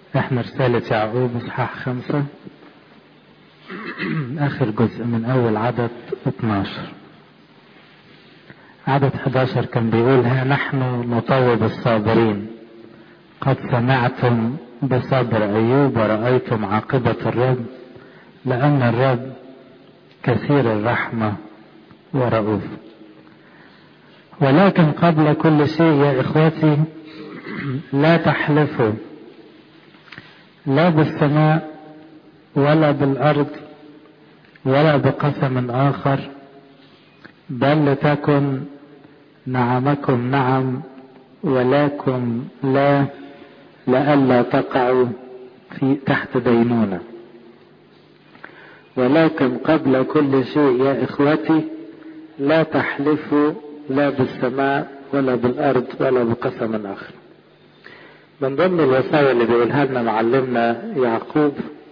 احنا رسالة يعقوب اصحاح خمسة اخر جزء من اول عدد 12 عدد 11 كان بيقول ها نحن نطوب الصابرين قد سمعتم بصبر ايوب ورأيتم عاقبة الرب لان الرب كثير الرحمة ورؤوف ولكن قبل كل شيء يا اخوتي لا تحلفوا لا بالسماء ولا بالارض ولا بقسم اخر بل لتكن نعمكم نعم ولكم لا لئلا تقعوا في تحت دينونة ولكن قبل كل شيء يا اخوتي لا تحلفوا لا بالسماء ولا بالارض ولا بقسم اخر من ضمن الوصايا اللي بيقولها لنا معلمنا يعقوب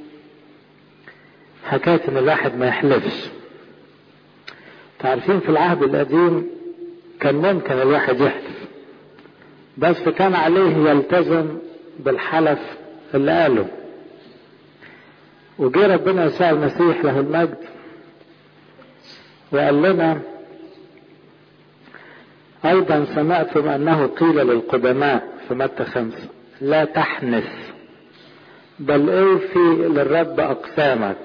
حكاية ان الواحد ما يحلفش تعرفين في العهد القديم كان ممكن الواحد يحلف بس كان عليه يلتزم بالحلف اللي قاله وجه ربنا يسوع المسيح له المجد وقال لنا ايضا سمعتم انه قيل للقدماء في متى خمسة لا تحنث بل اوفي للرب اقسامك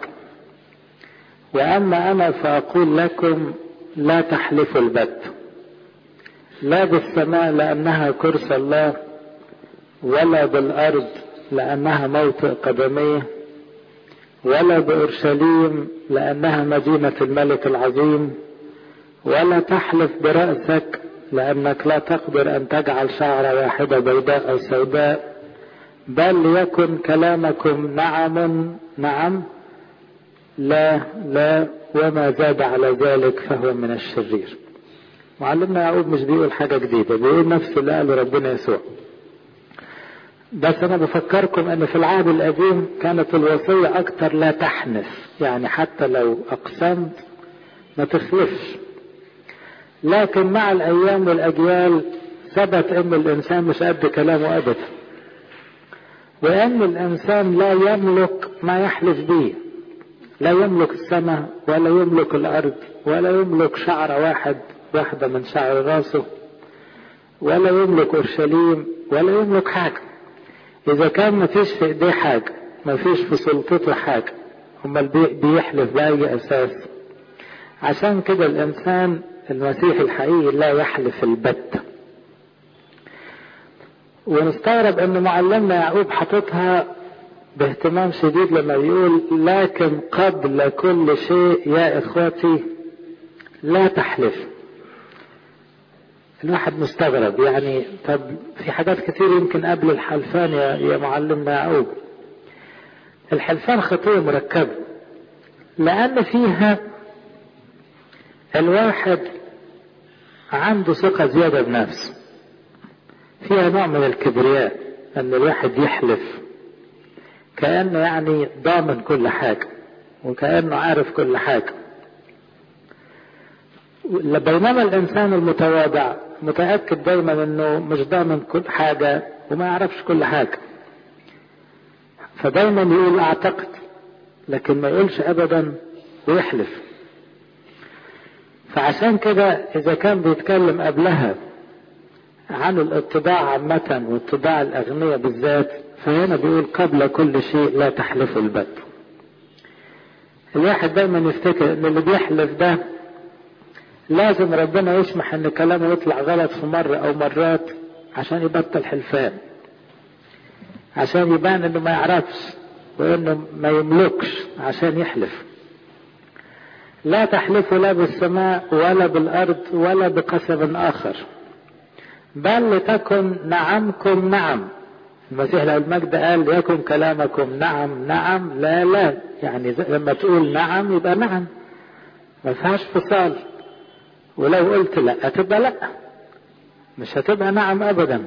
واما انا فاقول لكم لا تحلفوا البت لا بالسماء لانها كرسي الله ولا بالارض لانها موطئ قدميه ولا باورشليم لانها مدينه الملك العظيم ولا تحلف براسك لأنك لا تقدر أن تجعل شعرة واحدة بيضاء أو سوداء بل يكن كلامكم نعم نعم لا لا وما زاد على ذلك فهو من الشرير معلمنا يعقوب مش بيقول حاجة جديدة بيقول نفس اللي قاله ربنا يسوع بس أنا بفكركم أن في العهد القديم كانت الوصية أكتر لا تحنث يعني حتى لو أقسمت ما تخلفش لكن مع الايام والاجيال ثبت ان الانسان مش قد كلامه ابدا وان الانسان لا يملك ما يحلف به لا يملك السماء ولا يملك الارض ولا يملك شعر واحد واحده من شعر راسه ولا يملك اورشليم ولا يملك حاجه اذا كان ما فيش في ايديه حاجه ما فيش في سلطته حاجه امال بيحلف باي اساس عشان كده الانسان المسيح الحقيقي لا يحلف البت ونستغرب ان معلمنا يعقوب حاططها باهتمام شديد لما بيقول لكن قبل كل شيء يا اخوتي لا تحلف الواحد مستغرب يعني طب في حاجات كتير يمكن قبل الحلفان يا, يا معلمنا يعقوب الحلفان خطية مركبة لأن فيها الواحد عنده ثقة زيادة بنفسه فيها نوع من الكبرياء ان الواحد يحلف كأنه يعني ضامن كل حاجة وكأنه عارف كل حاجة بينما الانسان المتواضع متأكد دايما انه مش ضامن كل حاجة وما يعرفش كل حاجة فدايما يقول اعتقد لكن ما يقولش ابدا ويحلف فعشان كده إذا كان بيتكلم قبلها عن الاتباع عامة واتباع الأغنياء بالذات فهنا بيقول قبل كل شيء لا تحلفوا البت الواحد دايما يفتكر ان اللي بيحلف ده لازم ربنا يسمح ان كلامه يطلع غلط في مرة او مرات عشان يبطل حلفان عشان يبان انه ما يعرفش وانه ما يملكش عشان يحلف لا تحلفوا لا بالسماء ولا بالارض ولا بقسم اخر بل لتكن نعمكم نعم المسيح له المجد قال يكن كلامكم نعم نعم لا لا يعني لما تقول نعم يبقى نعم ما فيهاش فصال ولو قلت لا تبقى لا مش هتبقى نعم ابدا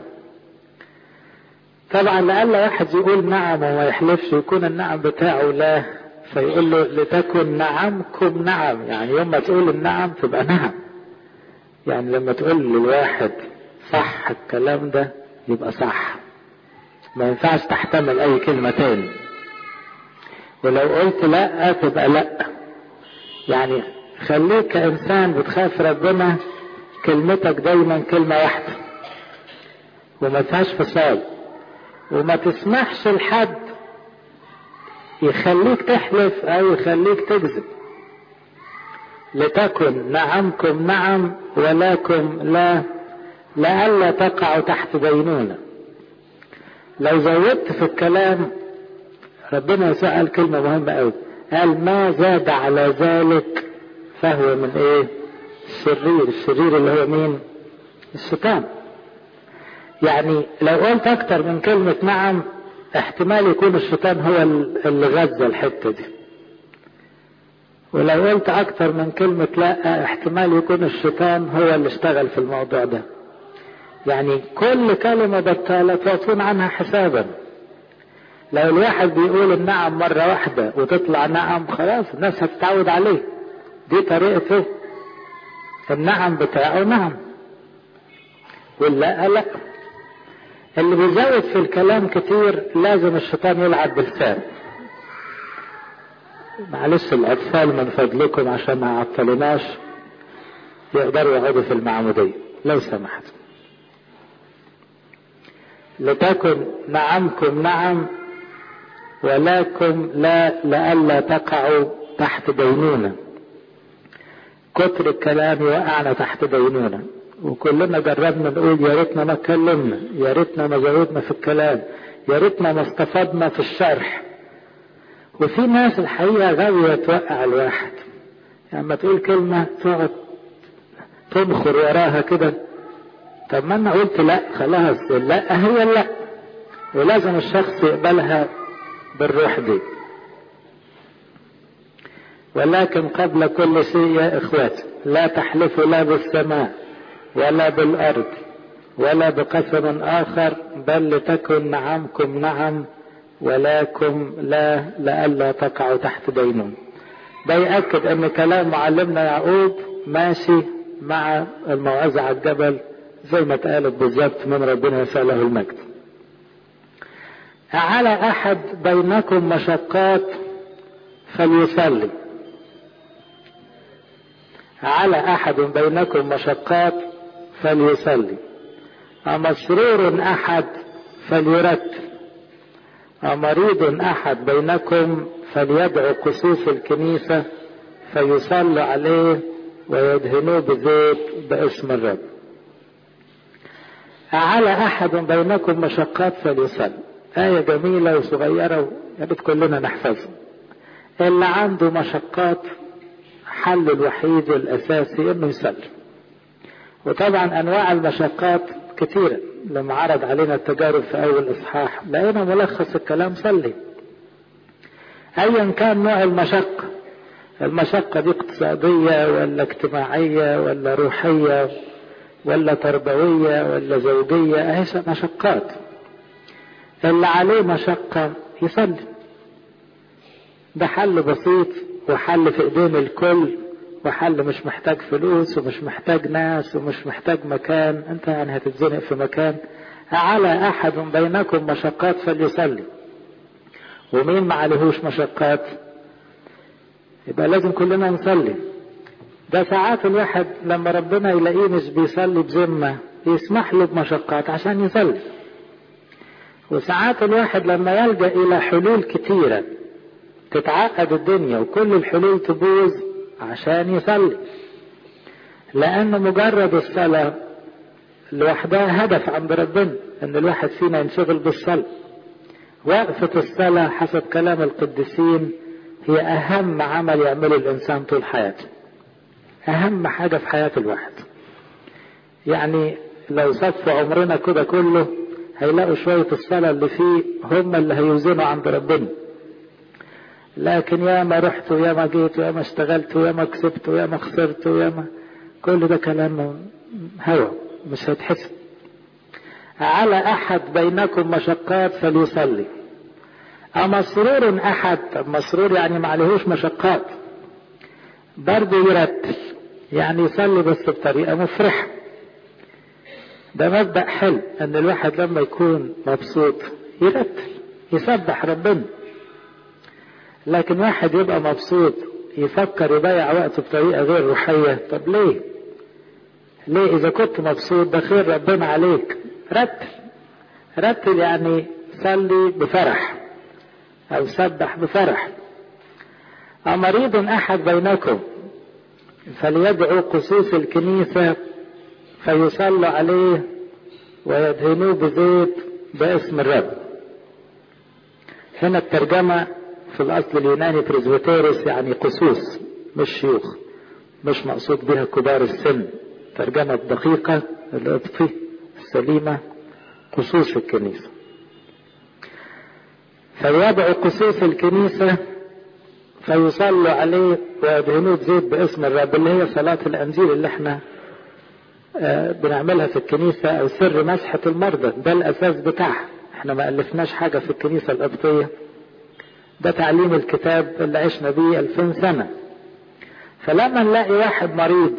طبعا لألا واحد يقول نعم وما يحلفش يكون النعم بتاعه لا فيقول له لتكن نعمكم نعم يعني يوم ما تقول النعم تبقى نعم يعني لما تقول للواحد صح الكلام ده يبقى صح ما ينفعش تحتمل اي كلمة تاني ولو قلت لا تبقى لا يعني خليك كإنسان بتخاف ربنا كلمتك دايما كلمة واحدة وما فيهاش فصال وما تسمحش لحد يخليك تحلف او يخليك تكذب لتكن نعمكم نعم ولكم لا لئلا تقعوا تحت دينونة لو زودت في الكلام ربنا سأل كلمة مهمة قوي قال ما زاد على ذلك فهو من ايه الشرير الشرير اللي هو مين الشيطان يعني لو قلت اكتر من كلمة نعم احتمال يكون الشيطان هو اللي غذى الحتة دي ولو قلت اكتر من كلمة لا احتمال يكون الشيطان هو اللي اشتغل في الموضوع ده يعني كل كلمة بطالة تعطون عنها حسابا لو الواحد بيقول النعم مرة واحدة وتطلع نعم خلاص الناس هتتعود عليه دي طريقته النعم بتاعه نعم واللا لا اللي بيزود في الكلام كتير لازم الشيطان يلعب بلسان معلش الاطفال من فضلكم عشان ما عطلناش يقدروا يقعدوا في المعمودية لو سمحت لتكن نعمكم نعم ولكم لا لئلا تقعوا تحت دينونة كتر الكلام يوقعنا تحت دينونة وكلنا جربنا نقول يا ريتنا ما اتكلمنا يا ريتنا ما زودنا في الكلام يا ريتنا ما استفدنا في الشرح وفي ناس الحقيقة غاوية توقع الواحد يعني لما تقول كلمة تقعد تنخر وراها كده طب ما انا قلت لا خلاص لا هي لا ولازم الشخص يقبلها بالروح دي ولكن قبل كل شيء يا اخواتي لا تحلفوا لا بالسماء ولا بالارض ولا بقسم اخر بل لتكن نعمكم نعم ولكم لا لئلا تقعوا تحت دينون ده يأكد ان كلام معلمنا يعقوب ماشي مع الموعظة على الجبل زي ما اتقالت بالظبط من ربنا يسأل له المجد على احد بينكم مشقات فليصلي على احد بينكم مشقات فليصلي أمسرور أحد فليرتل أمريض أحد بينكم فليدعو قصوص الكنيسة فيصلى عليه ويدهنوه بزيت باسم الرب على أحد بينكم مشقات فليصلي آية جميلة وصغيرة يا ريت كلنا نحفظها اللي عنده مشقات حل الوحيد الأساسي إنه يصلي وطبعا أنواع المشقات كثيرة لما عرض علينا التجارب في أول إصحاح لقينا ملخص الكلام صلي أيا كان نوع المشقة المشقة دي اقتصادية ولا اجتماعية ولا روحية ولا تربوية ولا زوجية أهي مشقات اللي عليه مشقة يصلي ده حل بسيط وحل في ايدين الكل وحل مش محتاج فلوس ومش محتاج ناس ومش محتاج مكان انت يعني هتتزنق في مكان على احد بينكم مشقات فليصلي ومين ما عليهوش مشقات يبقى لازم كلنا نصلي ده ساعات الواحد لما ربنا يلاقيه مش بيصلي بذمة يسمح له بمشقات عشان يصلي وساعات الواحد لما يلجأ إلى حلول كتيرة تتعقد الدنيا وكل الحلول تبوظ عشان يصلي لأن مجرد الصلاة لوحدها هدف عند ربنا إن الواحد فينا ينشغل بالصلاة وقفة الصلاة حسب كلام القديسين هي أهم عمل يعمله الإنسان طول حياته أهم حاجة في حياة الواحد يعني لو صفوا عمرنا كده كله هيلاقوا شوية الصلاة اللي فيه هم اللي هيوزنوا عند ربنا لكن يا ما رحت ويا ما جيت ويا ما اشتغلت ويا ما كسبت ويا ما خسرت ويا ما كل ده كلام هوى مش هيتحسب على أحد بينكم مشقات فليصلي أمسرور أحد مسرور يعني ما عليهوش مشقات برضه يرتل يعني يصلي بس بطريقة مفرحة ده مبدأ حلو ان الواحد لما يكون مبسوط يرتل يسبح ربنا لكن واحد يبقى مبسوط يفكر يضيع وقته بطريقة غير روحية طب ليه ليه إذا كنت مبسوط ده خير ربنا عليك رتل رتل يعني صلي بفرح أو سبح بفرح أمريض أحد بينكم فليدعو قصوص الكنيسة فيصلوا عليه ويدهنوه بزيت باسم الرب هنا الترجمة في الأصل اليوناني بريزوتيرس يعني قصوص مش شيوخ مش مقصود بها كبار السن ترجمة دقيقة الإضفي السليمة قصوص الكنيسة فيدعو قصوص الكنيسة فيصلوا عليه ويدهنوه بزيت باسم الرب اللي هي صلاة الأنجيل اللي احنا آه بنعملها في الكنيسة أو سر مسحة المرضى ده الأساس بتاعها احنا ما ألفناش حاجة في الكنيسة القبطية ده تعليم الكتاب اللي عشنا بيه ألفين سنة فلما نلاقي واحد مريض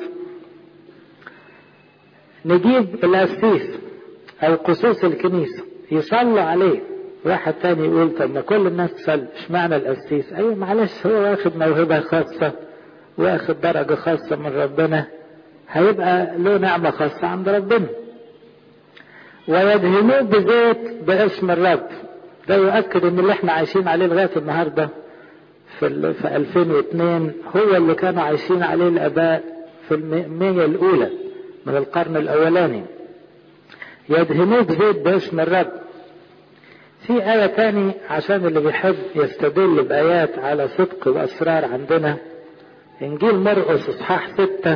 نجيب القسيس أو قصوص الكنيسة يصلوا عليه واحد تاني يقول طب ما كل الناس تصلي اشمعنى القسيس ايوه معلش هو واخد موهبة خاصة واخد درجة خاصة من ربنا هيبقى له نعمة خاصة عند ربنا ويدهنوه بزيت باسم الرب ده يؤكد ان اللي احنا عايشين عليه لغاية النهاردة في, في 2002 هو اللي كانوا عايشين عليه الاباء في المية الاولى من القرن الاولاني يدهنوه بزيت باسم الرب في آية تاني عشان اللي بيحب يستدل بآيات على صدق وأسرار عندنا إنجيل مرقس إصحاح ستة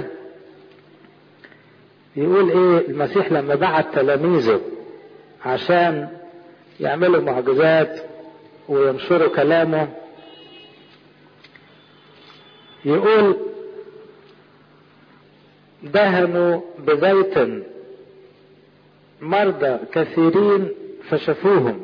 يقول إيه المسيح لما بعت تلاميذه عشان يعملوا معجزات وينشروا كلامه يقول دهنوا بزيت مرضى كثيرين فشفوهم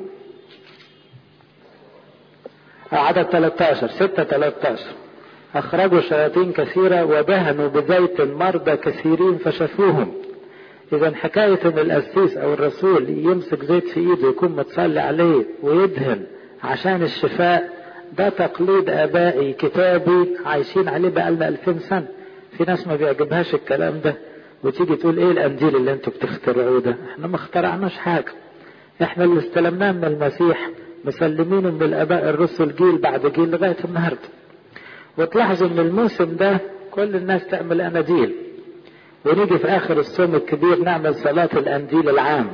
عدد 13 6 13 أخرجوا شياطين كثيرة ودهنوا بزيت مرضى كثيرين فشفوهم إذا حكاية إن القسيس أو الرسول يمسك زيت في إيده يكون متصلي عليه ويدهن عشان الشفاء ده تقليد آبائي كتابي عايشين عليه بقالنا 2000 سنة في ناس ما بيعجبهاش الكلام ده وتيجي تقول ايه الانجيل اللي انتوا بتخترعوه ده احنا ما اخترعناش حاجة احنا اللي استلمناه من المسيح مسلمينه من الاباء الرسل جيل بعد جيل لغاية النهاردة وتلاحظوا ان الموسم ده كل الناس تعمل اناجيل ونيجي في اخر الصوم الكبير نعمل صلاة الانجيل العام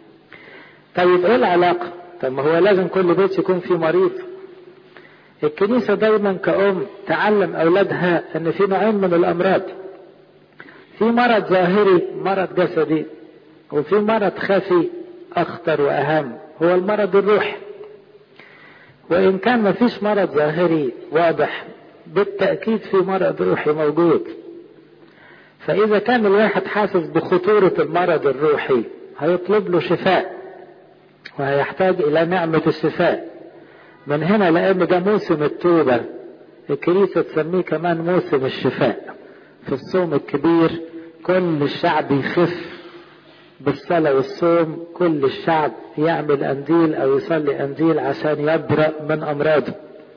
طيب ايه العلاقة طب ما هو لازم كل بيت يكون فيه مريض الكنيسة دايما كأم تعلم أولادها أن في نوعين من الأمراض في مرض ظاهري مرض جسدي وفي مرض خفي أخطر وأهم هو المرض الروحي وإن كان ما فيش مرض ظاهري واضح بالتأكيد في مرض روحي موجود فإذا كان الواحد حاسس بخطورة المرض الروحي هيطلب له شفاء وهيحتاج إلى نعمة الشفاء من هنا لأن ده موسم التوبة الكنيسة تسميه كمان موسم الشفاء في الصوم الكبير كل الشعب يخف بالصلاة والصوم كل الشعب يعمل أنديل أو يصلي أنديل عشان يبرأ من أمراضه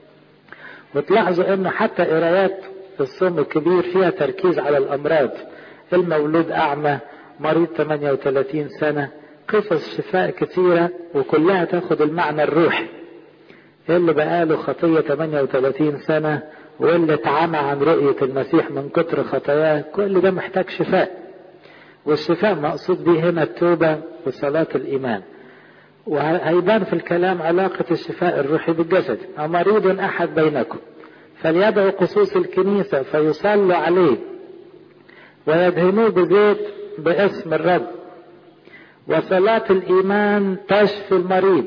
وتلاحظوا أنه حتى قرايات الصوم الكبير فيها تركيز على الأمراض المولود أعمى مريض 38 سنة قصص شفاء كثيرة وكلها تاخد المعنى الروحي اللي بقاله خطية 38 سنة واللي اتعمى عن رؤية المسيح من كتر خطاياه كل ده محتاج شفاء والشفاء مقصود به هنا التوبة وصلاة الإيمان وهيبان في الكلام علاقة الشفاء الروحي بالجسد أمريض أحد بينكم فليدعو قصوص الكنيسة فيصلوا عليه ويدهنوه بزيت باسم الرب وصلاة الإيمان تشفي المريض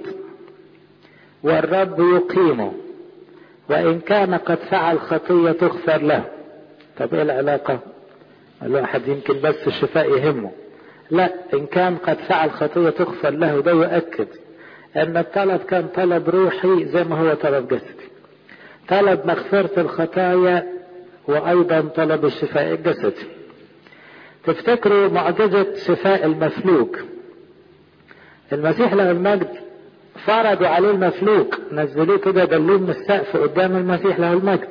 والرب يقيمه وإن كان قد فعل خطية تغفر له طب إيه العلاقة الواحد يمكن بس الشفاء يهمه لا إن كان قد فعل خطية تغفر له ده يؤكد أن الطلب كان طلب روحي زي ما هو طلب جسدي طلب مغفرة الخطايا وأيضا طلب الشفاء الجسدي تفتكروا معجزة شفاء المفلوج المسيح له المجد فرضوا عليه المفلوك نزلوه كده دلوه من السقف قدام المسيح له المجد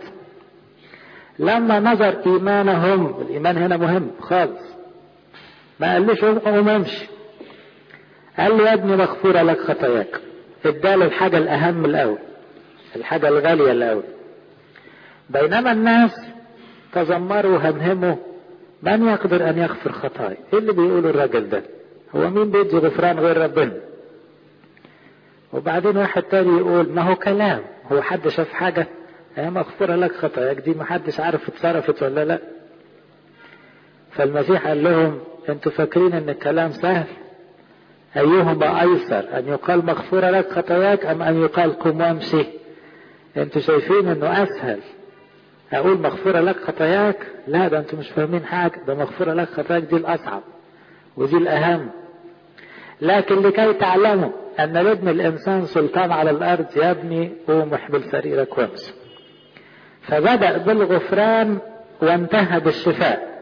لما نظر ايمانهم الايمان هنا مهم خالص ما قالوش قوم امشي قال له يا ابني مغفوره لك خطاياك اداله الحاجه الاهم الاول الحاجه الغاليه الاول بينما الناس تذمروا وهمهموا من يقدر ان يغفر خطايا ايه اللي بيقوله الراجل ده هو مين بيدي غفران غير ربنا وبعدين واحد تاني يقول ما هو كلام هو حد شاف حاجة هي مغفورة لك خطاياك دي ما حدش عارف اتصرفت ولا لا فالمسيح قال لهم انتوا فاكرين ان الكلام سهل ايهما ايسر ان يقال مغفورة لك خطاياك ام ان يقال قم وامشي انتوا شايفين انه اسهل اقول مغفورة لك خطاياك لا ده انتوا مش فاهمين حاجة ده مغفورة لك خطاياك دي الاصعب ودي الاهم لكن لكي تعلموا ان لابن الانسان سلطان على الارض يا ابني قوم احمل سريرك وامشي فبدأ بالغفران وانتهى بالشفاء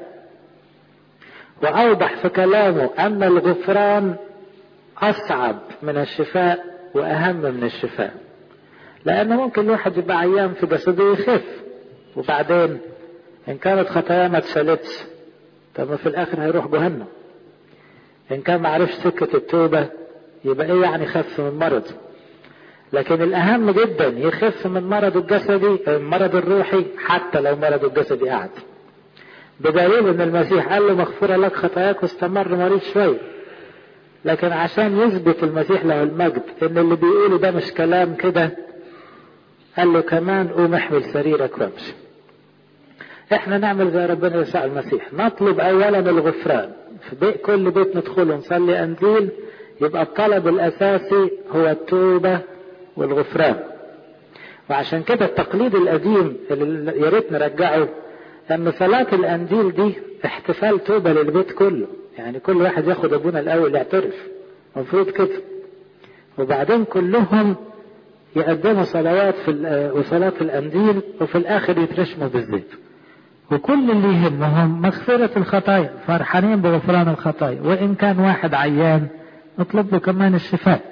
واوضح في كلامه ان الغفران اصعب من الشفاء واهم من الشفاء لان ممكن الواحد يبقى عيان في جسده يخف وبعدين ان كانت خطاياه ما اتشالتش طب ما في الاخر هيروح جهنم ان كان معرفش سكة التوبة يبقى ايه يعني خف من مرضه لكن الاهم جدا يخف من مرضه الجسدي المرض الروحي حتى لو مرضه الجسدي قعد بدليل ان المسيح قال له مغفورة لك خطاياك واستمر مريض شوية لكن عشان يثبت المسيح له المجد ان اللي بيقوله ده مش كلام كده قال له كمان قوم احمل سريرك وامشي احنا نعمل زي ربنا يسوع المسيح نطلب اولا الغفران في بيت كل بيت ندخله نصلي انجيل يبقى الطلب الاساسي هو التوبة والغفران وعشان كده التقليد القديم اللي يا ريت نرجعه ان صلاة الانجيل دي احتفال توبة للبيت كله يعني كل واحد ياخد ابونا الاول يعترف المفروض كده وبعدين كلهم يقدموا صلوات في وصلاة الانجيل وفي الاخر يترشموا بالزيت وكل اللي يهمهم مغفرة الخطايا فرحانين بغفران الخطايا وإن كان واحد عيان نطلب له كمان الشفاء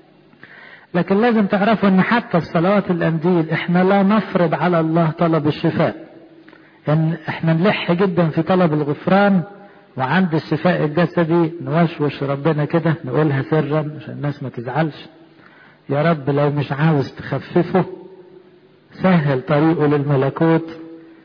لكن لازم تعرفوا ان حتى في صلوات الأنديل احنا لا نفرض على الله طلب الشفاء ان احنا نلح جدا في طلب الغفران وعند الشفاء الجسدي نوشوش ربنا كده نقولها سرا عشان الناس ما تزعلش يا رب لو مش عاوز تخففه سهل طريقه للملكوت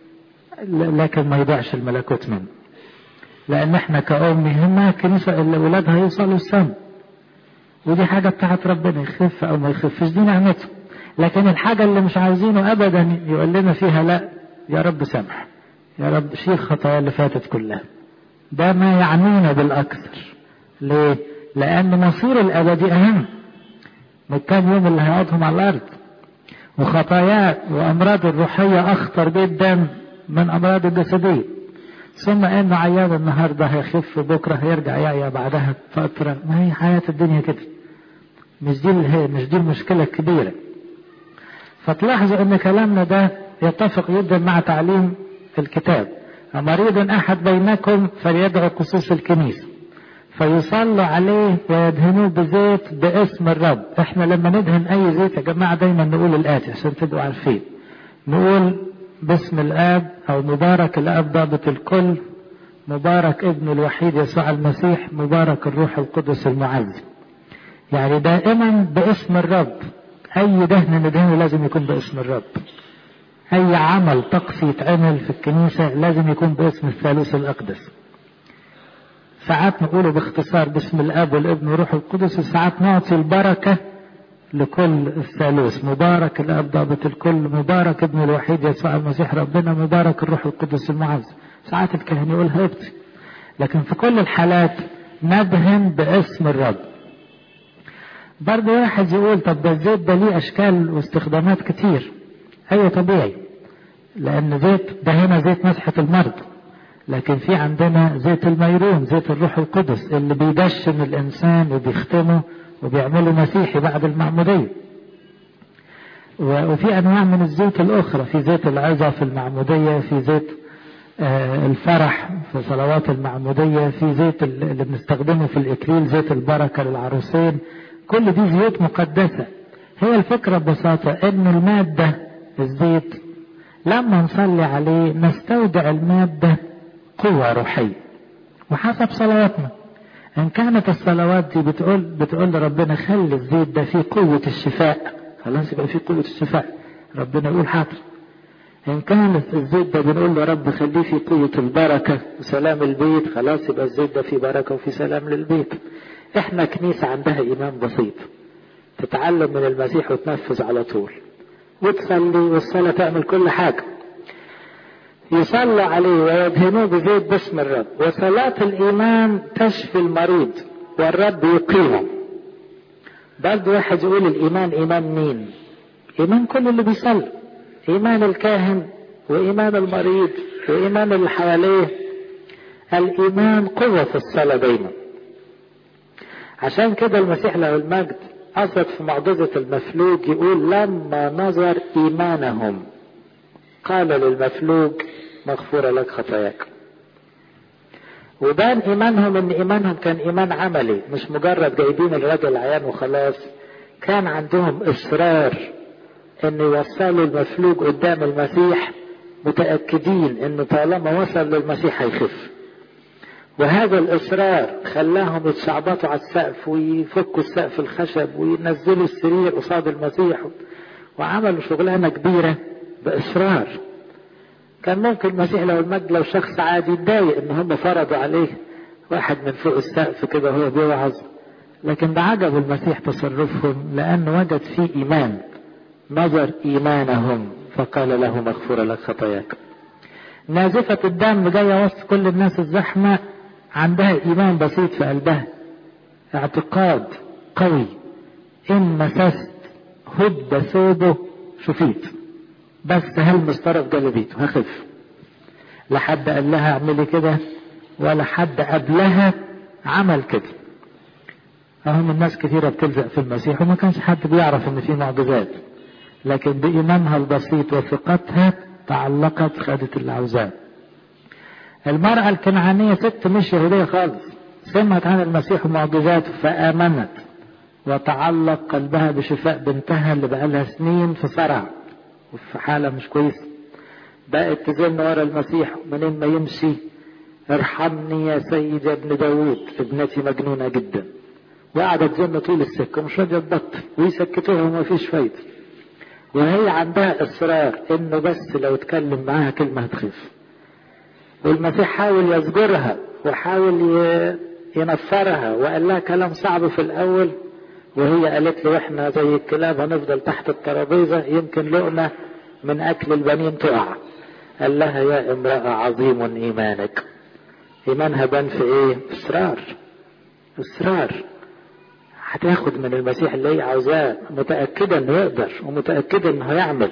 لكن ما يضيعش الملكوت منه لان احنا كأم يهمها الكنيسة اللي ولادها يوصلوا السما ودي حاجة بتاعت ربنا يخف او ما يخفش دي نعمته لكن الحاجة اللي مش عاوزينه ابدا يقول لنا فيها لا يا رب سامح يا رب شيل خطايا اللي فاتت كلها ده ما يعنينا بالاكثر ليه لان مصير الابدي اهم من كام يوم اللي هيقعدهم على الارض وخطاياه وامراض الروحية اخطر جدا من امراض الجسديه ثم انه عيان النهارده هيخف بكره هيرجع يعيا بعدها فتره ما هي حياه الدنيا كده مش دي مش دي المشكله الكبيره فتلاحظوا ان كلامنا ده يتفق جدا مع تعليم الكتاب مريض احد بينكم فليدعو قصوص الكنيسه فيصلوا عليه ويدهنوه بزيت باسم الرب احنا لما ندهن اي زيت يا جماعه دايما نقول الاتي عشان تبقوا عارفين نقول باسم الآب أو مبارك الآب ضابط الكل مبارك ابن الوحيد يسوع المسيح مبارك الروح القدس المعز يعني دائما باسم الرب أي دهن ندهنه لازم يكون باسم الرب أي عمل طقس يتعمل في الكنيسة لازم يكون باسم الثالوث الأقدس ساعات نقوله باختصار باسم الآب والابن والروح القدس وساعات نعطي البركة لكل الثالوث مبارك الاب ضابط الكل مبارك ابن الوحيد يسوع المسيح ربنا مبارك الروح القدس المعز ساعات الكاهن يقول هيبتي لكن في كل الحالات ندهن باسم الرب برضه واحد يقول طب ده الزيت ده ليه اشكال واستخدامات كتير ايوه طبيعي لان زيت ده هنا زيت مسحة المرض لكن في عندنا زيت الميرون زيت الروح القدس اللي بيدشن الانسان وبيختمه وبيعملوا مسيحي بعد المعمودية وفي أنواع من الزيت الأخرى في زيت العظة في المعمودية في زيت الفرح في صلوات المعمودية في زيت اللي بنستخدمه في الإكليل زيت البركة للعروسين كل دي زيوت مقدسة هي الفكرة ببساطة ان المادة الزيت لما نصلي عليه نستودع المادة قوة روحية وحسب صلواتنا ان كانت الصلوات دي بتقول بتقول لربنا خلي الزيت ده فيه قوة الشفاء خلاص يبقى فيه قوة الشفاء ربنا يقول حاضر إن كان الزيت ده بنقول له رب خليه في قوة البركة وسلام البيت خلاص يبقى الزيت ده فيه بركة وفي سلام للبيت احنا كنيسة عندها إيمان بسيط تتعلم من المسيح وتنفذ على طول وتصلي والصلاة تعمل كل حاجة يصلى عليه ويدهنوه بزيت باسم الرب وصلاة الإيمان تشفي المريض والرب يقيمه برضه واحد يقول الإيمان إيمان مين إيمان كل اللي بيصلي إيمان الكاهن وإيمان المريض وإيمان اللي حواليه الإيمان قوة في الصلاة دايما عشان كده المسيح له المجد قصد في معجزة المفلوج يقول لما نظر إيمانهم قال للمفلوج مغفورة لك خطاياك وبان إيمانهم إن إيمانهم كان إيمان عملي مش مجرد جايبين الراجل عيان وخلاص كان عندهم إصرار إن يوصلوا المفلوج قدام المسيح متأكدين إنه طالما وصل للمسيح هيخف وهذا الإصرار خلاهم يتشعبطوا على السقف ويفكوا السقف الخشب وينزلوا السرير قصاد المسيح وعملوا شغلانة كبيرة بإصرار كان ممكن المسيح لو المجد لو شخص عادي يتضايق ان هم فرضوا عليه واحد من فوق السقف كده وهو بيوعظ لكن ده عجب المسيح تصرفهم لأنه وجد فيه إيمان نظر إيمانهم فقال له مغفورة لك خطاياك نازفة الدم جاية وسط كل الناس الزحمة عندها إيمان بسيط في قلبها اعتقاد قوي إن مسست هد ثوبه شفيت بس هلمس طرف جلبيته هخف لا حد قال لها اعملي كده ولا حد قبلها عمل كده اهم الناس كثيرة بتلزق في المسيح وما كانش حد بيعرف ان في معجزات لكن بإيمانها البسيط وثقتها تعلقت خدت اللي عاوزاه المرأة الكنعانية ست مش يهودية خالص سمعت عن المسيح ومعجزاته فآمنت وتعلق قلبها بشفاء بنتها اللي بقالها سنين في صرع وفي حالة مش كويسة بقت تزن ورا المسيح منين ما يمشي ارحمني يا سيد يا ابن داوود ابنتي مجنونة جدا وقعدت تزن طول السكة مش راضية تبطل ويسكتوها وما فيش فايدة وهي عندها اصرار انه بس لو اتكلم معاها كلمة هتخف والمسيح حاول يزجرها وحاول ينفرها وقال لها كلام صعب في الاول وهي قالت له احنا زي الكلاب هنفضل تحت الترابيزة يمكن لقمة من اكل البنين تقع قال لها يا امرأة عظيم ايمانك ايمانها بان في ايه اصرار اصرار هتاخد من المسيح اللي هي عاوزاه متأكدة انه يقدر ومتأكدة انه يعمل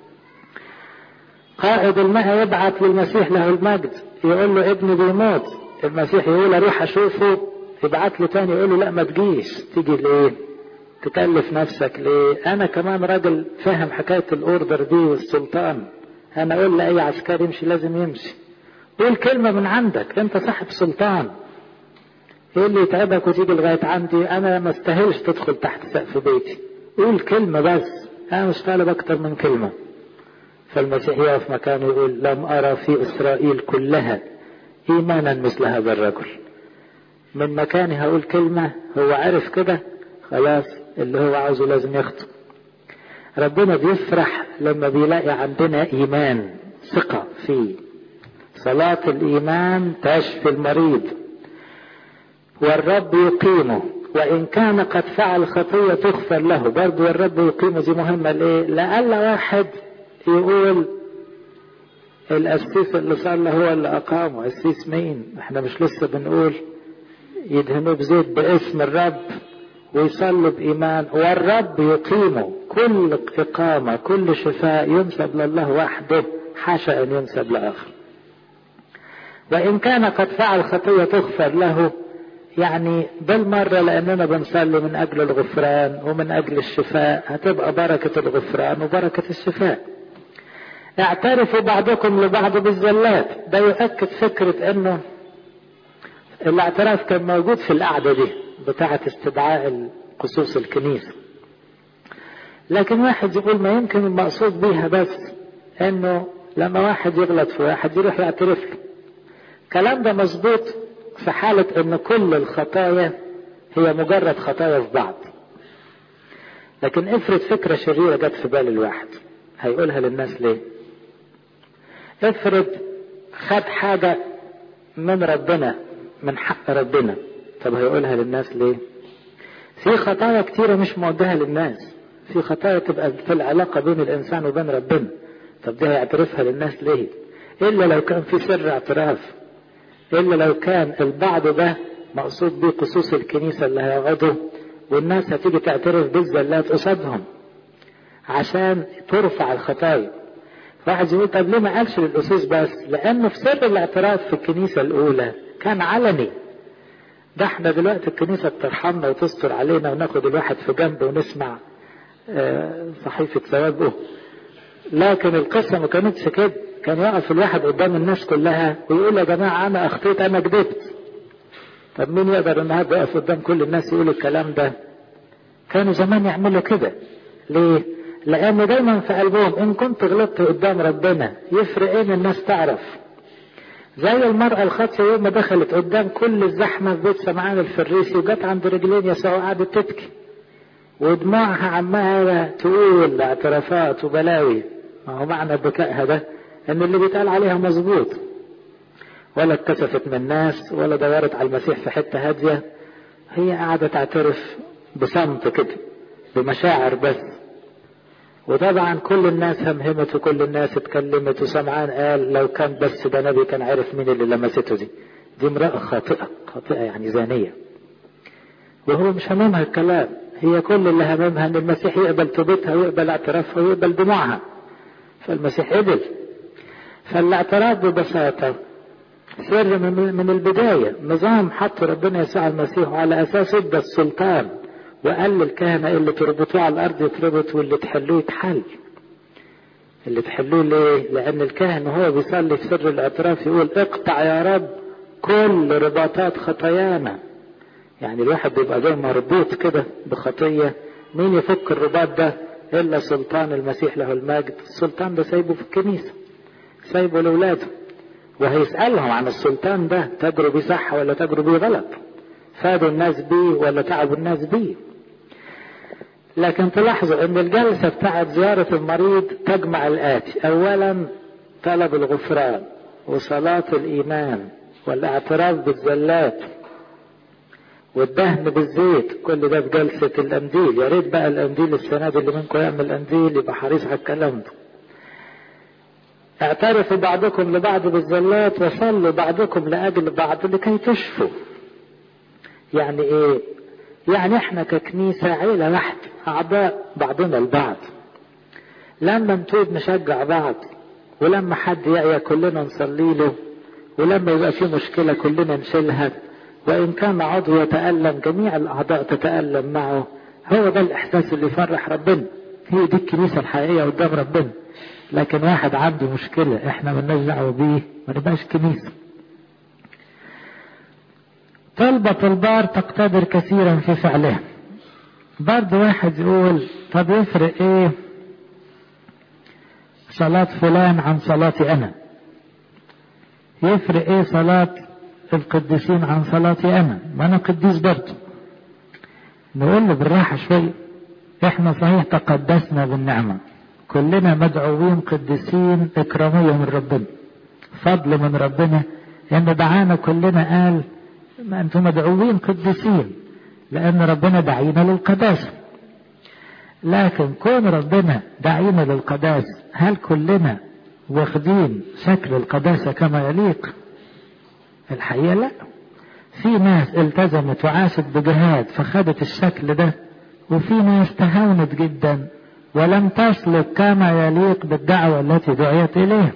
قائد الماء يبعث للمسيح له المجد يقول له ابني بيموت المسيح يقول اروح اشوفه يبعت له تاني يقول له لا ما تجيش تيجي ليه تكلف نفسك ليه انا كمان راجل فاهم حكاية الاوردر دي والسلطان انا اقول لاي عسكري يمشي لازم يمشي قول كلمة من عندك انت صاحب سلطان ايه اللي يتعبك وتيجي لغاية عندي انا ما استاهلش تدخل تحت سقف بيتي قول كلمة بس انا مش طالب اكتر من كلمة فالمسيح يقف مكانه يقول لم ارى في اسرائيل كلها ايمانا مثل هذا الرجل من مكاني هقول كلمة هو عارف كده خلاص اللي هو عاوزه لازم يخطو ربنا بيفرح لما بيلاقي عندنا ايمان ثقة فيه صلاة الايمان تشفي المريض والرب يقيمه وإن كان قد فعل خطية تغفر له برضه والرب يقيمه دي مهمة لإيه؟ لألا واحد يقول القسيس اللي صلى هو اللي أقامه قسيس مين؟ احنا مش لسه بنقول يدهنوه بزيت باسم الرب ويصلوا بإيمان والرب يقيمه كل إقامة كل شفاء ينسب لله وحده حاشا أن ينسب لآخر وإن كان قد فعل خطية تغفر له يعني بالمرة لأننا بنصلي من أجل الغفران ومن أجل الشفاء هتبقى بركة الغفران وبركة الشفاء اعترفوا بعضكم لبعض بالزلات ده يؤكد فكرة انه الاعتراف كان موجود في القعدة دي بتاعة استدعاء قصوص الكنيسة لكن واحد يقول ما يمكن المقصود بيها بس انه لما واحد يغلط في واحد يروح يعترف له الكلام ده مظبوط في حالة ان كل الخطايا هي مجرد خطايا في بعض لكن افرض فكرة شريرة جت في بال الواحد هيقولها للناس ليه افرض خد حاجة من ربنا من حق ربنا طب هيقولها للناس ليه في خطايا كتيرة مش موجهة للناس في خطايا تبقى في العلاقة بين الإنسان وبين ربنا طب دي هيعترفها للناس ليه إلا لو كان في سر اعتراف إلا لو كان البعض ده مقصود بيه قصوص الكنيسة اللي هيقعدوا والناس هتيجي تعترف بالزلات قصادهم عشان ترفع الخطايا واحد يقول طب ليه ما قالش للأسوس بس لأنه في سر الاعتراف في الكنيسة الأولى كان علني ده احنا دلوقتي الكنيسة بترحمنا وتستر علينا وناخد الواحد في جنب ونسمع صحيفة ثوابه لكن القصة ما كانتش كده كان يقف الواحد قدام الناس كلها ويقول يا جماعة أنا أخطيت أنا كذبت طب مين يقدر النهارده يقف قدام كل الناس يقول الكلام ده كانوا زمان يعملوا كده ليه لان دايما في قلبهم ان كنت غلطت قدام ربنا يفرق ايه ان الناس تعرف زي المرأة الخاطية يوم ما دخلت قدام كل الزحمة في بيت سمعان الفريسي وجت عند رجلين يسوع وقعدت تبكي ودموعها عمالة تقول اعترافات وبلاوي ما هو معنى بكائها ده ان اللي بيتقال عليها مظبوط ولا اتكسفت من الناس ولا دورت على المسيح في حتة هادية هي قاعدة تعترف بصمت كده بمشاعر بس وطبعا كل الناس همهمت وكل الناس اتكلمت وسمعان قال لو كان بس ده نبي كان عارف مين اللي لمسته دي دي امرأة خاطئة خاطئة يعني زانية وهو مش هممها الكلام هي كل اللي هممها ان المسيح يقبل توبتها ويقبل اعترافها ويقبل دموعها فالمسيح قبل فالاعتراف ببساطة سر من البداية نظام حط ربنا يسوع المسيح على أساس ادى السلطان وقال للكهنة اللي تربطوه على الأرض يتربط واللي تحلوه يتحل اللي تحلوه ليه؟ لأن الكاهن وهو بيصلي في سر الاعتراف يقول اقطع يا رب كل رباطات خطايانا يعني الواحد بيبقى جاي مربوط كده بخطية مين يفك الرباط ده إلا سلطان المسيح له المجد السلطان ده سايبه في الكنيسة سايبه لأولاده وهيسألهم عن السلطان ده تجروا بيه صح ولا تجروا بيه غلط فادوا الناس بيه ولا تعبوا الناس بيه لكن تلاحظوا ان الجلسة بتاعت زيارة المريض تجمع الآتي اولا طلب الغفران وصلاة الإيمان والاعتراف بالزلات والدهن بالزيت كل ده في جلسة الأنديل يا ريت بقى الأنديل السنة دي اللي منكم يعمل أنديل يبقى حريص على الكلام ده اعترفوا بعضكم لبعض بالزلات وصلوا بعضكم لأجل بعض لكي تشفوا يعني ايه يعني احنا ككنيسة عيلة واحدة اعضاء بعضنا البعض لما نتوب نشجع بعض ولما حد يعيا كلنا نصلي له ولما يبقى في مشكلة كلنا نشيلها وإن كان عضو يتألم جميع الأعضاء تتألم معه هو ده الإحساس اللي يفرح ربنا هي دي الكنيسة الحقيقية قدام ربنا لكن واحد عنده مشكلة احنا مالناش دعوة بيه ما نبقاش كنيسة طلبة البار تقتدر كثيرا في فعلها برضه واحد يقول طب يفرق ايه صلاة فلان عن صلاتي انا يفرق ايه صلاة القديسين عن صلاتي انا ما انا قديس برضه نقول له بالراحة شوية احنا صحيح تقدسنا بالنعمة كلنا مدعوين قديسين اكرامية من ربنا فضل من ربنا ان دعانا كلنا قال ما انتم مدعوين قديسين لان ربنا دعينا للقداسة لكن كون ربنا دعينا للقداسة هل كلنا واخدين شكل القداسة كما يليق الحقيقة لا في ناس التزمت وعاشت بجهاد فخدت الشكل ده وفي ناس تهاونت جدا ولم تسلك كما يليق بالدعوة التي دعيت إليها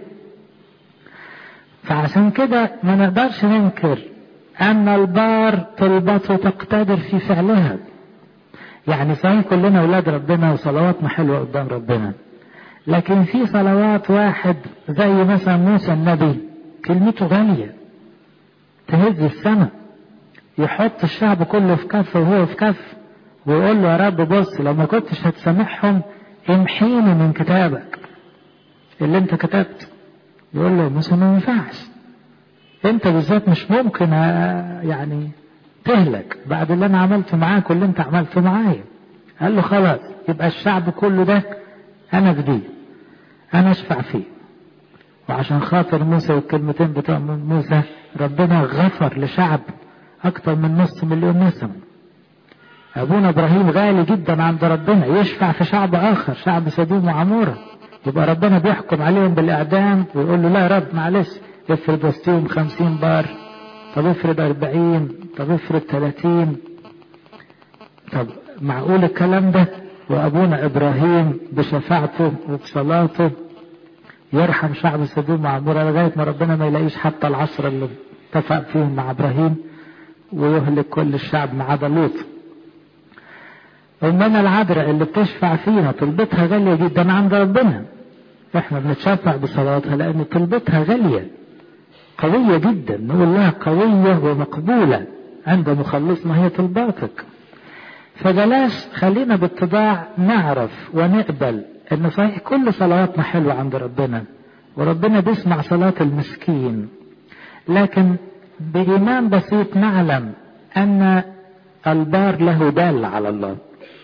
فعشان كده ما نقدرش ننكر أن البار طلبته تقتدر في فعلها يعني صحيح كلنا أولاد ربنا وصلواتنا حلوة قدام ربنا لكن في صلوات واحد زي مثلا موسى النبي كلمته غالية تهز السماء يحط الشعب كله في كف وهو في كف ويقول له يا رب بص لو ما كنتش هتسامحهم امحيني من كتابك اللي انت كتبته يقول له موسى ما ينفعش انت بالذات مش ممكن يعني تهلك بعد اللي انا عملته معاك واللي انت عملته معايا قال له خلاص يبقى الشعب كله ده انا بديه انا اشفع فيه وعشان خاطر موسى والكلمتين بتوع موسى ربنا غفر لشعب اكتر من نص مليون نسمه ابونا ابراهيم غالي جدا عند ربنا يشفع في شعب اخر شعب سدوم وعموره يبقى ربنا بيحكم عليهم بالاعدام ويقول له لا يا رب معلش افرض وسطهم خمسين بار طب افرض أربعين طب افرض ثلاثين طب معقول الكلام ده وأبونا إبراهيم بشفاعته وبصلاته يرحم شعب سدوم وعمورة لغاية ما ربنا ما يلاقيش حتى العشرة اللي اتفق فيهم مع إبراهيم ويهلك كل الشعب ما عدا لوط أمنا العذراء اللي بتشفع فينا طلبتها غالية جدا عند ربنا احنا بنتشفع بصلاتها لأن طلبتها غالية قوية جدا نقول لها قوية ومقبولة عند مخلصنا هي طلباتك فبلاش خلينا باتباع نعرف ونقبل ان صحيح كل صلواتنا حلوة عند ربنا وربنا بيسمع صلاة المسكين لكن بإيمان بسيط نعلم أن البار له دالة على الله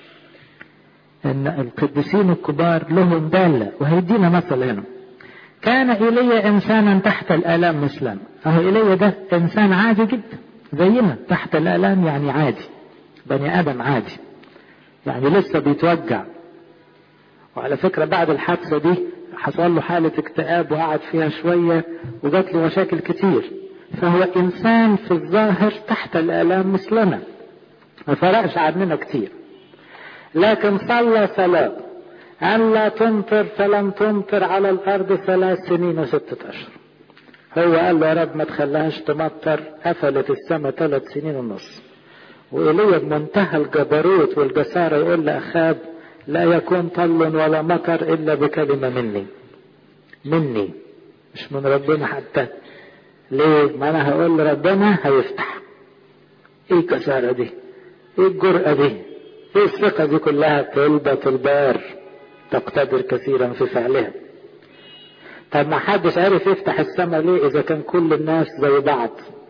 ان القديسين الكبار لهم دالة وهيدينا مثل هنا كان ايليا انسانا تحت الالام مثلنا اهو ايليا ده انسان عادي جدا زينا تحت الالام يعني عادي بني ادم عادي يعني لسه بيتوجع وعلى فكرة بعد الحادثة دي حصل له حالة اكتئاب وقعد فيها شوية وجات له مشاكل كتير فهو انسان في الظاهر تحت الالام مثلنا ما فرقش عننا كتير لكن صلى صلاة أن لا تمطر فلم تمطر على الأرض ثلاث سنين وستة أشهر هو قال له يا رب ما تخليهاش تمطر قفلت السماء ثلاث سنين ونص وإيليا بمنتهى الجبروت والجسارة يقول لأخاب لا يكون طل ولا مطر إلا بكلمة مني مني مش من ربنا حتى ليه ما أنا هقول لربنا هيفتح إيه الجسارة دي إيه الجرأة دي ايه الثقة دي كلها طلبة البار تقتدر كثيرا في فعلها طب ما حدش عارف يفتح السماء ليه اذا كان كل الناس زي بعض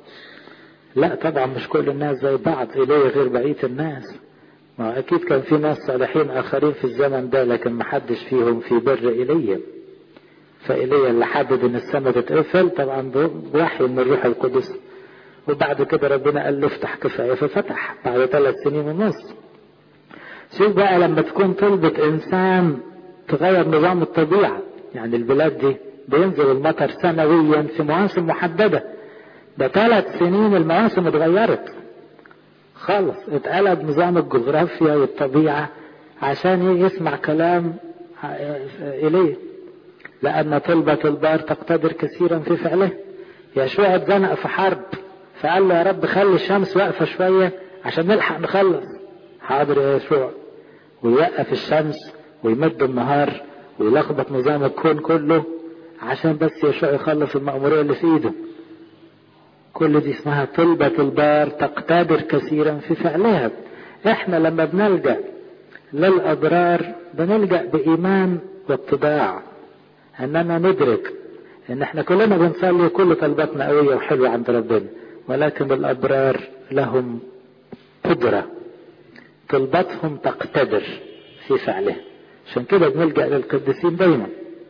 لا طبعا مش كل الناس زي بعض اليه غير بقية الناس ما اكيد كان في ناس صالحين اخرين في الزمن ده لكن ما حدش فيهم في بر ايليا فايليا اللي حدد ان السماء تتقفل طبعا بوحي من الروح القدس وبعد كده ربنا قال له افتح كفايه ففتح بعد ثلاث سنين ونص شوف بقى لما تكون طلبة إنسان تغير نظام الطبيعة يعني البلاد دي بينزل المطر سنويا في مواسم محددة ده ثلاث سنين المواسم اتغيرت خالص اتقلب نظام الجغرافيا والطبيعة عشان يسمع كلام إليه لأن طلبة البار تقتدر كثيرا في فعله يشوع اتزنق في حرب فقال له يا رب خلي الشمس واقفة شوية عشان نلحق نخلص حاضر يا يشوع ويوقف الشمس ويمد النهار ويلخبط نظام الكون كله عشان بس يشوع يخلص المأمورية اللي في ايده كل دي اسمها طلبة البار تقتدر كثيرا في فعلها احنا لما بنلجأ للأضرار بنلجأ بإيمان واتباع اننا ندرك ان احنا كلنا بنصلي كل طلباتنا قوية وحلوة عند ربنا ولكن الأبرار لهم قدرة طلبتهم تقتدر في فعله عشان كده بنلجأ للقديسين دايما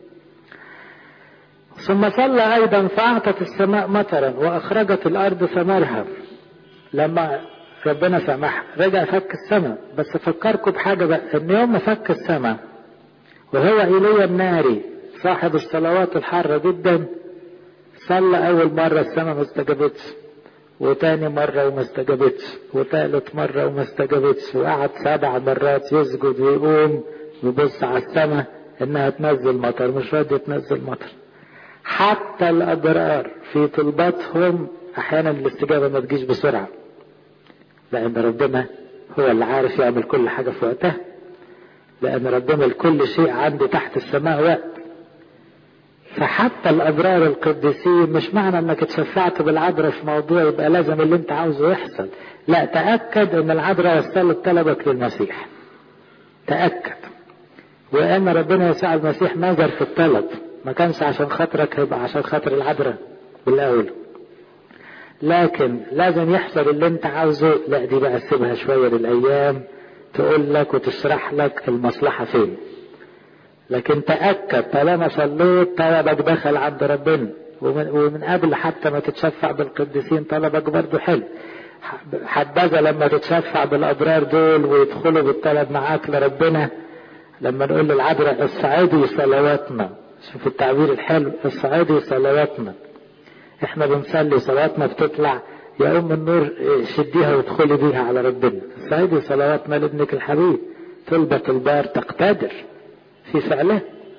ثم صلى أيضا فأعطت السماء مطرا وأخرجت الأرض ثمرها لما ربنا سمح رجع فك السماء بس فكركم بحاجة بقى إن يوم ما فك السماء وهو إيليا الناري صاحب الصلوات الحارة جدا صلى أول مرة السماء ما استجابتش وتاني مرة وما استجابتش وتالت مرة وما استجابتش وقعد سبع مرات يسجد ويقوم ويبص على السماء انها تنزل مطر مش راضية تنزل مطر حتى الأضرار في طلباتهم أحيانا الاستجابة ما تجيش بسرعة لأن ربنا هو اللي عارف يعمل كل حاجة في وقتها لأن ربنا لكل شيء عنده تحت السماء وقت فحتى الابرار القديسين مش معنى انك اتشفعت بالعذراء في موضوع يبقى لازم اللي انت عاوزه يحصل لا تاكد ان العذراء وصلت طلبك للمسيح تاكد وان ربنا يسوع المسيح نظر في الطلب ما كانش عشان خاطرك هيبقى عشان خاطر العذراء بالاول لكن لازم يحصل اللي انت عاوزه لا دي بقى سيبها شويه للايام تقول لك وتشرح لك المصلحه فين لكن تأكد طالما صليت طلبك دخل عند ربنا ومن, ومن قبل حتى ما تتشفع بالقديسين طلبك برضه حلو حبذا لما تتشفع بالأبرار دول ويدخلوا بالطلب معاك لربنا لما نقول للعذراء الصعيدي صلواتنا شوف التعبير الحلو الصعيدي صلواتنا احنا بنصلي صلواتنا بتطلع يا ام النور شديها وادخلي بيها على ربنا الصعيدي صلواتنا لابنك الحبيب طلبة البار تقتدر في فعله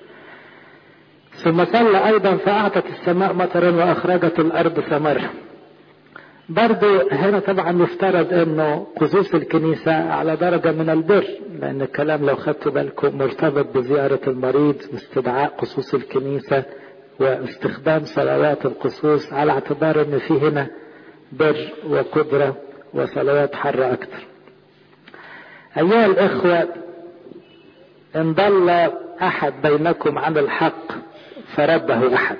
ثم صلى ايضا فاعطت السماء مطرا واخرجت الارض ثمرها برضو هنا طبعا يفترض انه قصوص الكنيسة على درجة من البر لان الكلام لو خدتوا بالكم مرتبط بزيارة المريض واستدعاء قصوص الكنيسة واستخدام صلوات القصوص على اعتبار ان في هنا بر وقدرة وصلوات حرة اكتر ايها الاخوة ان ضل احد بينكم عن الحق فرده احد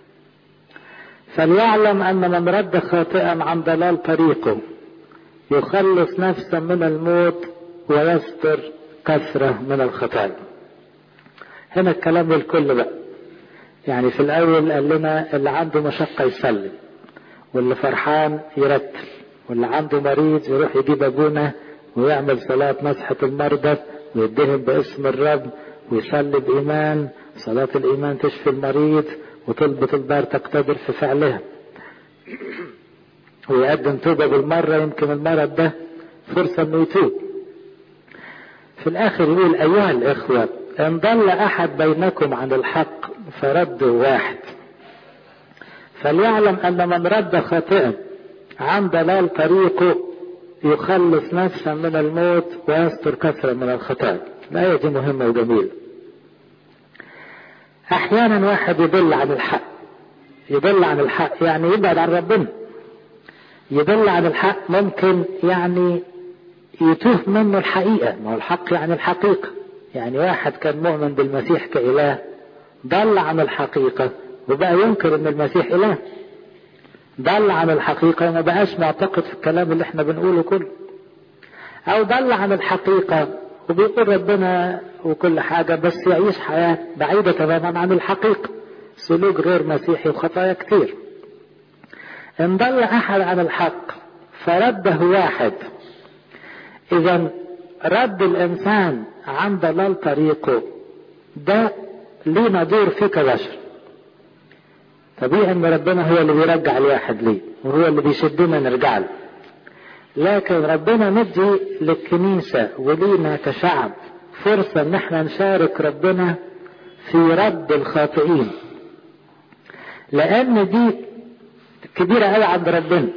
فليعلم ان من رد خاطئا عن ضلال طريقه يخلص نفسا من الموت ويستر كثرة من الخطايا هنا الكلام للكل بقى يعني في الاول قال لنا اللي عنده مشقة يسلم واللي فرحان يرتل واللي عنده مريض يروح يجيب ابونا ويعمل صلاة مسحة المرضى ويدهن باسم الرب ويصلي بإيمان صلاة الإيمان تشفي المريض وطلبة البار تقتدر في فعلها ويقدم توبة بالمرة يمكن المرض ده فرصة انه يتوب في الآخر يقول أيها الإخوة إن ضل أحد بينكم عن الحق فرده واحد فليعلم أن من رد خاطئا عن ضلال طريقه يخلص نفسا من الموت ويستر كثرة من الخطايا الآية دي مهمة وجميلة أحيانا واحد يضل عن الحق يضل عن الحق يعني يبعد عن ربنا يضل عن الحق ممكن يعني يتوه منه الحقيقة ما هو الحق يعني الحقيقة يعني واحد كان مؤمن بالمسيح كإله ضل عن الحقيقة وبقى ينكر ان المسيح إله ضل عن الحقيقة وما بقاش معتقد في الكلام اللي احنا بنقوله كله او ضل عن الحقيقة وبيقول ربنا وكل حاجة بس يعيش حياة بعيدة تماما عن الحقيقة سلوك غير مسيحي وخطايا كتير ان ضل احد عن الحق فرده واحد اذا رد الانسان عن ضلال طريقه ده لينا دور فيه كبشر طبيعي ان ربنا هو اللي بيرجع الواحد ليه وهو اللي بيشدنا نرجع له لكن ربنا مدي للكنيسة ولينا كشعب فرصة ان احنا نشارك ربنا في رد الخاطئين لان دي كبيرة قوي عند ربنا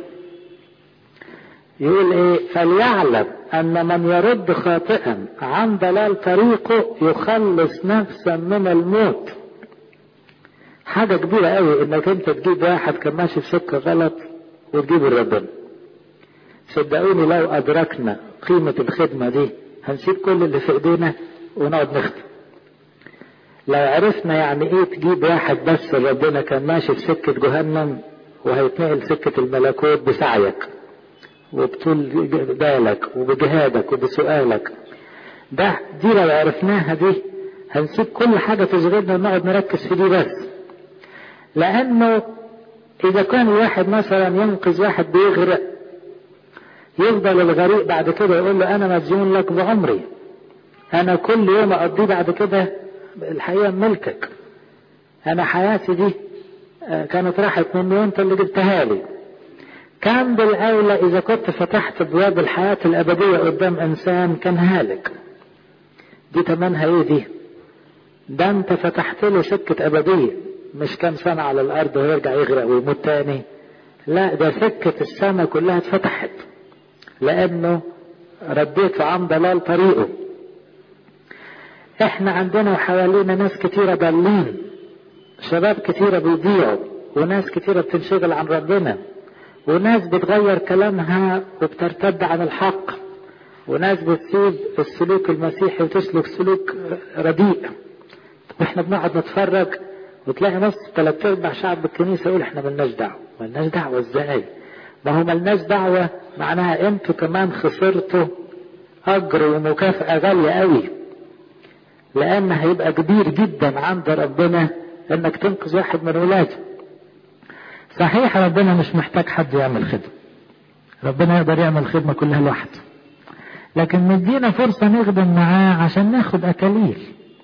يقول ايه فليعلم ان من يرد خاطئا عن ضلال طريقه يخلص نفسا من الموت حاجة كبيرة قوي انك انت تجيب واحد كان ماشي في سكة غلط وتجيبه لربنا صدقوني لو ادركنا قيمة الخدمة دي هنسيب كل اللي في ايدينا ونقعد نخدم لو عرفنا يعني ايه تجيب واحد بس ربنا كان ماشي في سكة جهنم وهيتنقل سكة الملكوت بسعيك وبطول بالك وبجهادك وبسؤالك ده دي لو عرفناها دي هنسيب كل حاجة تشغلنا ونقعد نركز في دي بس لأنه إذا كان واحد مثلا ينقذ واحد بيغرق يفضل الغريق بعد كده يقول له أنا مديون لك بعمري أنا كل يوم أقضيه بعد كده الحقيقة ملكك أنا حياتي دي كانت راحت مني وأنت اللي جبتها لي كان بالأولى إذا كنت فتحت أبواب الحياة الأبدية قدام إنسان كان هالك دي تمنها إيه دي؟ ده أنت فتحت له سكة أبدية مش كام سنة على الأرض ويرجع يغرق ويموت تاني لا ده سكة السماء كلها اتفتحت لأنه رديت عن ضلال طريقه احنا عندنا وحوالينا ناس كتيرة ضالين شباب كتيرة بيضيعوا وناس كتيرة بتنشغل عن ربنا وناس بتغير كلامها وبترتد عن الحق وناس بتسيب السلوك المسيحي وتسلك سلوك رديء واحنا بنقعد نتفرج وتلاقي نص ثلاث ارباع شعب الكنيسه يقول احنا ملناش دعوه ملناش دعوه ازاي ما هو ملناش دعوه معناها انتوا كمان خسرتوا اجر ومكافاه غاليه قوي لان هيبقى كبير جدا عند ربنا انك تنقذ واحد من ولاده صحيح ربنا مش محتاج حد يعمل خدمه ربنا يقدر يعمل خدمه كلها لوحده لكن مدينا فرصه نخدم معاه عشان ناخد اكاليل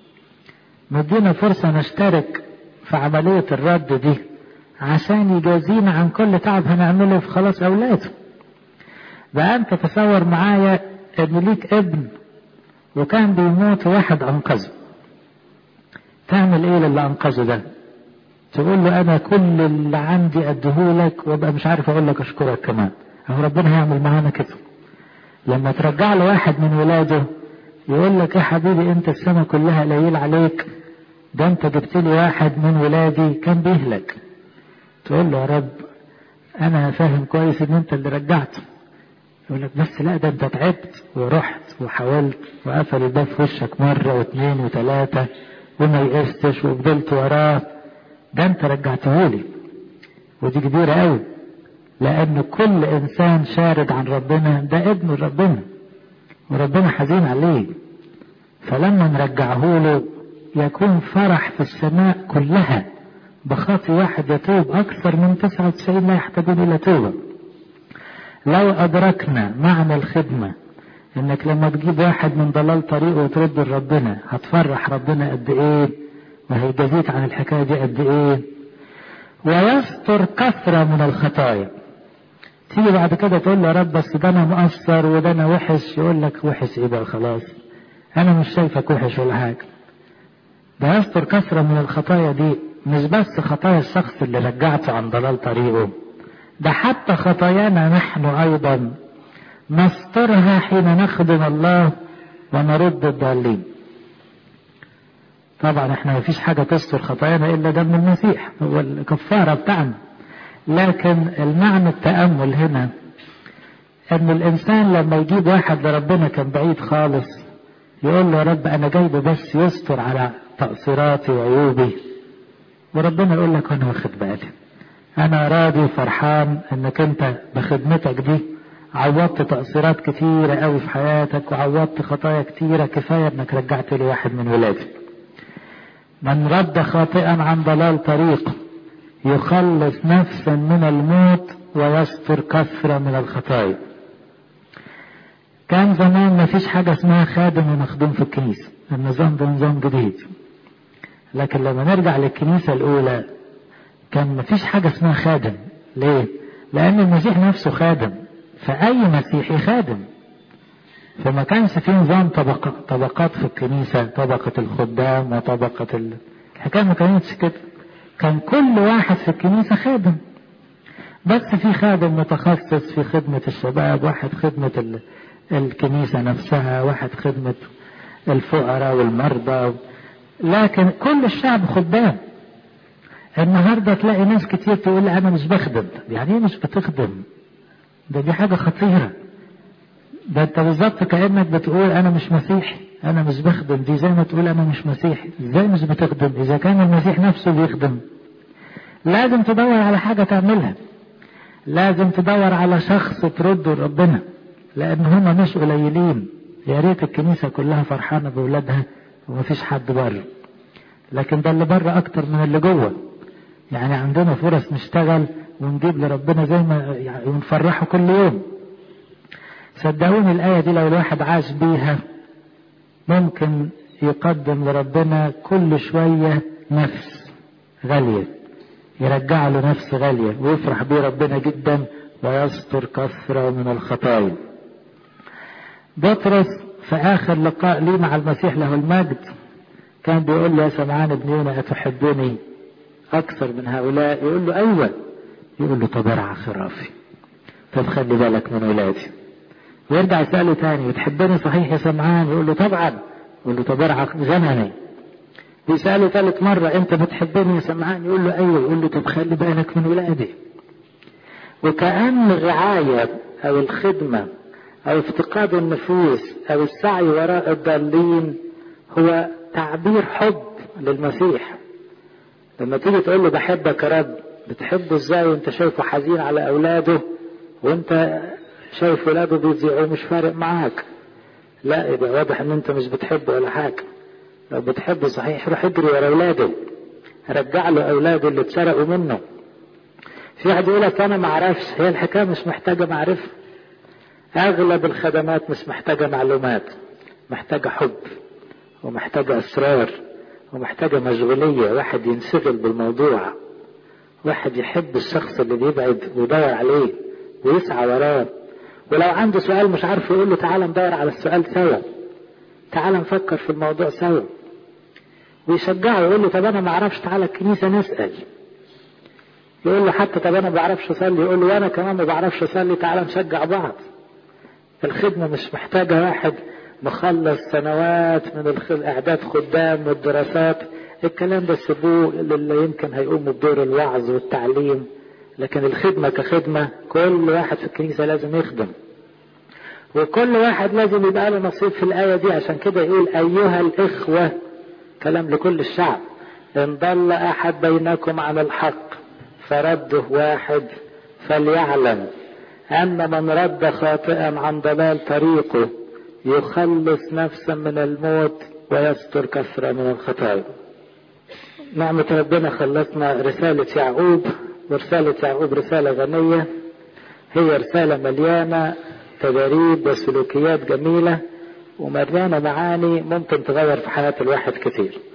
مدينا فرصه نشترك في عمليه الرد دي عشان يجازينا عن كل تعب هنعمله في خلاص اولاده بقى انت تصور معايا ان ليك ابن وكان بيموت واحد انقذه تعمل ايه للي انقذه ده تقول له انا كل اللي عندي اديهولك وابقى مش عارف اقول لك اشكرك كمان اهو ربنا هيعمل معانا كده لما ترجع له واحد من ولاده يقول لك يا حبيبي انت السنه كلها قليل عليك ده انت جبت لي واحد من ولادي كان بيهلك تقول له يا رب انا فاهم كويس ان انت اللي رجعته يقول لك بس لا ده انت تعبت ورحت وحاولت وقفل الباب في وشك مره واثنين وثلاثه وما يئستش وفضلت وراه ده انت رجعتهولي ودي كبيره قوي لان كل انسان شارد عن ربنا ده ابن ربنا وربنا حزين عليه فلما نرجعه له يكون فرح في السماء كلها بخاطي واحد يتوب أكثر من 99 لا يحتاجون إلى توبة لو أدركنا معنى الخدمة إنك لما تجيب واحد من ضلال طريقه وترد لربنا هتفرح ربنا قد إيه وهيجازيك عن الحكاية دي قد إيه ويستر كثرة من الخطايا تيجي بعد كده تقول له يا رب بس ده انا مقصر وده انا وحش يقول لك وحش ايه بقى خلاص انا مش شايفك وحش ولا حاجه ده يستر كثرة من الخطايا دي مش بس خطايا الشخص اللي رجعته عن ضلال طريقه ده حتى خطايانا نحن ايضا نسترها حين نخدم الله ونرد الضالين طبعا احنا مفيش حاجة تستر خطايانا الا دم المسيح هو الكفارة بتاعنا لكن المعنى التأمل هنا ان الانسان لما يجيب واحد لربنا كان بعيد خالص يقول له يا رب انا جايبه بس يستر على تقصيراتي وعيوبي وربنا يقول لك انا واخد بالي انا راضي وفرحان انك انت بخدمتك دي عوضت تقصيرات كتيرة قوي في حياتك وعوضت خطايا كتيرة كفاية انك رجعت لي واحد من ولادي من رد خاطئا عن ضلال طريق يخلص نفسا من الموت ويستر كثرة من الخطايا كان زمان ما فيش حاجة اسمها خادم ومخدوم في الكنيسة النظام ده نظام جديد لكن لما نرجع للكنيسة الأولى كان ما فيش حاجة اسمها خادم ليه؟ لأن المسيح نفسه خادم فأي مسيحي خادم فما كانش في نظام طبق طبقات في الكنيسة طبقة الخدام وطبقة ال... الحكاية ما كانتش كده كان كل واحد في الكنيسة خادم بس في خادم متخصص في خدمة الشباب واحد خدمة ال... الكنيسة نفسها واحد خدمة الفقراء والمرضى لكن كل الشعب خدام النهارده تلاقي ناس كتير تقول انا مش بخدم يعني ايه مش بتخدم ده دي حاجه خطيره ده انت بالظبط كانك بتقول انا مش مسيحي انا مش بخدم دي زي ما تقول انا مش مسيحي ازاي مش بتخدم اذا كان المسيح نفسه بيخدم لازم تدور على حاجه تعملها لازم تدور على شخص ترده لربنا لان هم مش قليلين يا ريت الكنيسه كلها فرحانه باولادها ومفيش حد بره لكن ده اللي بره اكتر من اللي جوه يعني عندنا فرص نشتغل ونجيب لربنا زي ما يعني ونفرحه كل يوم صدقوني الآية دي لو الواحد عاش بيها ممكن يقدم لربنا كل شوية نفس غالية يرجع له نفس غالية ويفرح بيه ربنا جدا ويستر كثرة من الخطايا بطرس في آخر لقاء لي مع المسيح له المجد كان بيقول له يا سمعان ابن يونا أتحبني أكثر من هؤلاء يقول له أيوة يقول له طب ارعى خرافي طب خلي بالك من ولادي ويرجع يسأله تاني بتحبني صحيح يا سمعان يقول له طبعا يقول له طب ارعى غنمي بيسأله ثالث مرة أنت بتحبني يا سمعان يقول له أيوه يقول له طب خلي بالك من ولادي وكأن الرعاية أو الخدمة أو افتقاد النفوس أو السعي وراء الضالين هو تعبير حب للمسيح لما تيجي تقول له بحبك يا رب بتحبه ازاي وانت شايفه حزين على اولاده وانت شايف ولاده بيضيعوا مش فارق معاك لا يبقى واضح ان انت مش بتحبه ولا حاجه لو بتحبه صحيح روح اجري ورا اولاده رجع له اولاده اللي اتسرقوا منه في واحد يقول لك انا ما اعرفش هي الحكايه مش محتاجه معرفه اغلب الخدمات مش محتاجه معلومات محتاجه حب ومحتاجه اسرار ومحتاجه مشغوليه واحد ينشغل بالموضوع واحد يحب الشخص اللي بيبعد ويدور عليه ويسعى وراه ولو عنده سؤال مش عارف يقول له تعالى ندور على السؤال سوا تعالى نفكر في الموضوع سوا ويشجعه يقول له طب انا ما اعرفش تعالى الكنيسه نسال يقول له حتى طب انا ما بعرفش اصلي يقول له وانا كمان ما بعرفش اصلي تعالى نشجع بعض الخدمه مش محتاجه واحد مخلص سنوات من الاعداد خدام والدراسات الكلام ده سيبوه للي يمكن هيقوموا بدور الوعظ والتعليم لكن الخدمة كخدمة كل واحد في الكنيسة لازم يخدم وكل واحد لازم يبقى له نصيب في الآية دي عشان كده يقول أيها الإخوة كلام لكل الشعب إن ضل أحد بينكم عن الحق فرده واحد فليعلم أن من رد خاطئا عن ضلال طريقه يخلص نفسا من الموت ويستر كثرة من الخطايا نعمة ربنا خلصنا رسالة يعقوب ورسالة يعقوب رسالة غنية هي رسالة مليانة تدريب وسلوكيات جميلة ومليانة معاني ممكن تغير في حياة الواحد كتير